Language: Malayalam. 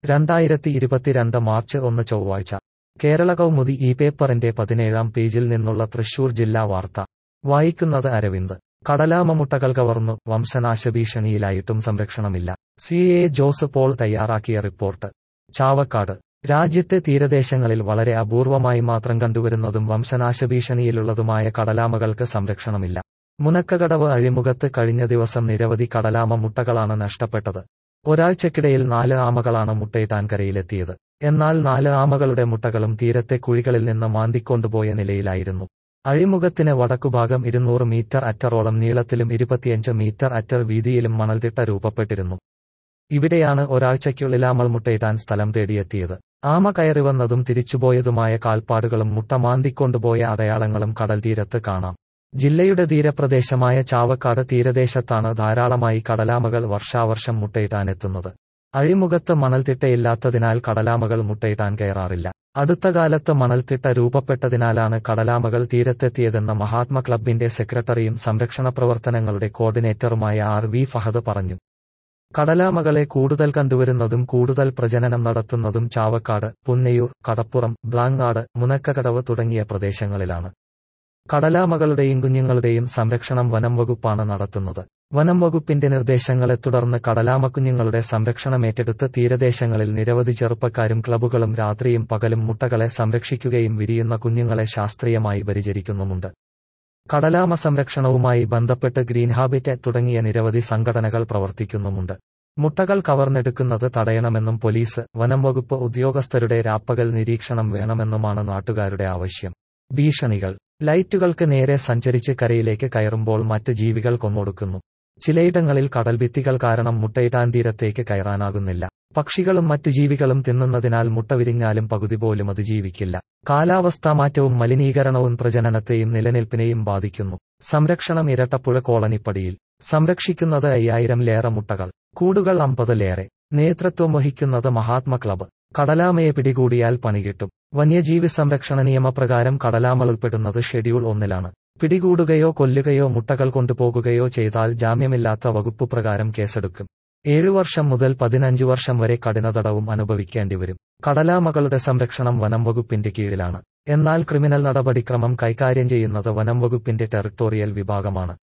രണ്ടായിരത്തി ഇരുപത്തിരണ്ട് മാർച്ച് ഒന്ന് ചൊവ്വാഴ്ച കേരള കൗമുദി ഈ പേപ്പറിന്റെ പതിനേഴാം പേജിൽ നിന്നുള്ള തൃശൂർ ജില്ലാ വാർത്ത വായിക്കുന്നത് അരവിന്ദ് കടലാമമുട്ടകൾ കവർന്നു വംശനാശഭീഷണിയിലായിട്ടും സംരക്ഷണമില്ല സി എ ജോസ് പോൾ തയ്യാറാക്കിയ റിപ്പോർട്ട് ചാവക്കാട് രാജ്യത്തെ തീരദേശങ്ങളിൽ വളരെ അപൂർവമായി മാത്രം കണ്ടുവരുന്നതും വംശനാശഭീഷണിയിലുള്ളതുമായ കടലാമകൾക്ക് സംരക്ഷണമില്ല മുനക്കകടവ് അഴിമുഖത്ത് കഴിഞ്ഞ ദിവസം നിരവധി കടലാമ മുട്ടകളാണ് നഷ്ടപ്പെട്ടത് ഒരാഴ്ചക്കിടയിൽ നാല് ആമകളാണ് മുട്ടയിട്ടാൻ കരയിലെത്തിയത് എന്നാൽ നാല് ആമകളുടെ മുട്ടകളും തീരത്തെ കുഴികളിൽ നിന്ന് മാന്തിക്കൊണ്ടുപോയ നിലയിലായിരുന്നു അഴിമുഖത്തിന് വടക്കുഭാഗം ഇരുന്നൂറ് മീറ്റർ അറ്ററോളം നീളത്തിലും ഇരുപത്തിയഞ്ച് മീറ്റർ അറ്റർ വീതിയിലും മണൽത്തിട്ട രൂപപ്പെട്ടിരുന്നു ഇവിടെയാണ് ഒരാഴ്ചയ്ക്കുള്ളിൽ ആമൾ മുട്ടയിട്ടാൻ സ്ഥലം തേടിയെത്തിയത് ആമ കയറി വന്നതും തിരിച്ചുപോയതുമായ കാൽപ്പാടുകളും മുട്ട മാന്തിക്കൊണ്ടുപോയ അടയാളങ്ങളും കടൽ തീരത്ത് കാണാം ജില്ലയുടെ തീരപ്രദേശമായ ചാവക്കാട് തീരദേശത്താണ് ധാരാളമായി കടലാമകൾ വർഷാവർഷം മുട്ടയിട്ടാനെത്തുന്നത് അഴിമുഖത്ത് മണൽത്തിട്ടയില്ലാത്തതിനാൽ കടലാമകൾ മുട്ടയിട്ടാൻ കയറാറില്ല അടുത്ത കാലത്ത് മണൽത്തിട്ട രൂപപ്പെട്ടതിനാലാണ് കടലാമകൾ തീരത്തെത്തിയതെന്ന് മഹാത്മ ക്ലബിന്റെ സെക്രട്ടറിയും സംരക്ഷണ പ്രവർത്തനങ്ങളുടെ കോർഡിനേറ്ററുമായ ആർ വി ഫഹദ് പറഞ്ഞു കടലാമകളെ കൂടുതൽ കണ്ടുവരുന്നതും കൂടുതൽ പ്രജനനം നടത്തുന്നതും ചാവക്കാട് പുന്നയൂർ കടപ്പുറം ബ്ലാങ്ങാട് മുനക്കകടവ് തുടങ്ങിയ പ്രദേശങ്ങളിലാണ് കടലാമകളുടെയും കുഞ്ഞുങ്ങളുടെയും സംരക്ഷണം വനം വകുപ്പാണ് നടത്തുന്നത് വനം വകുപ്പിന്റെ നിർദ്ദേശങ്ങളെ തുടർന്ന് കടലാമക്കുഞ്ഞുങ്ങളുടെ സംരക്ഷണം ഏറ്റെടുത്ത് തീരദേശങ്ങളിൽ നിരവധി ചെറുപ്പക്കാരും ക്ലബുകളും രാത്രിയും പകലും മുട്ടകളെ സംരക്ഷിക്കുകയും വിരിയുന്ന കുഞ്ഞുങ്ങളെ ശാസ്ത്രീയമായി പരിചരിക്കുന്നുമുണ്ട് കടലാമ സംരക്ഷണവുമായി ബന്ധപ്പെട്ട് ഗ്രീൻ ഹാബിറ്റ് തുടങ്ങിയ നിരവധി സംഘടനകൾ പ്രവർത്തിക്കുന്നുമുണ്ട് മുട്ടകൾ കവർന്നെടുക്കുന്നത് തടയണമെന്നും പോലീസ് വനം വകുപ്പ് ഉദ്യോഗസ്ഥരുടെ രാപ്പകൽ നിരീക്ഷണം വേണമെന്നുമാണ് നാട്ടുകാരുടെ ആവശ്യം ഭീഷണികൾ ലൈറ്റുകൾക്ക് നേരെ സഞ്ചരിച്ച് കരയിലേക്ക് കയറുമ്പോൾ മറ്റ് ജീവികൾ കൊന്നൊടുക്കുന്നു ചിലയിടങ്ങളിൽ കടൽഭിത്തികൾ കാരണം മുട്ടയിടാൻ തീരത്തേക്ക് കയറാനാകുന്നില്ല പക്ഷികളും മറ്റു ജീവികളും തിന്നുന്നതിനാൽ മുട്ട വിരിഞ്ഞാലും പകുതി പോലും അത് ജീവിക്കില്ല കാലാവസ്ഥാ മാറ്റവും മലിനീകരണവും പ്രജനനത്തെയും നിലനിൽപ്പിനെയും ബാധിക്കുന്നു സംരക്ഷണം ഇരട്ടപ്പുഴ കോളനിപ്പടിയിൽ സംരക്ഷിക്കുന്നത് അയ്യായിരം ലേറെ മുട്ടകൾ കൂടുകൾ അമ്പതിലേറെ നേതൃത്വം വഹിക്കുന്നത് മഹാത്മ ക്ലബ് കടലാമയെ പിടികൂടിയാൽ പണികിട്ടും വന്യജീവി സംരക്ഷണ നിയമപ്രകാരം കടലാമൾ ഉൾപ്പെടുന്നത് ഷെഡ്യൂൾ ഒന്നിലാണ് പിടികൂടുകയോ കൊല്ലുകയോ മുട്ടകൾ കൊണ്ടുപോകുകയോ ചെയ്താൽ ജാമ്യമില്ലാത്ത വകുപ്പ് പ്രകാരം കേസെടുക്കും ഏഴു വർഷം മുതൽ പതിനഞ്ചു വർഷം വരെ കഠിനതടവും അനുഭവിക്കേണ്ടിവരും കടലാമകളുടെ സംരക്ഷണം വനം വകുപ്പിന്റെ കീഴിലാണ് എന്നാൽ ക്രിമിനൽ നടപടിക്രമം കൈകാര്യം ചെയ്യുന്നത് വനം വകുപ്പിന്റെ ടെറിട്ടോറിയൽ വിഭാഗമാണ്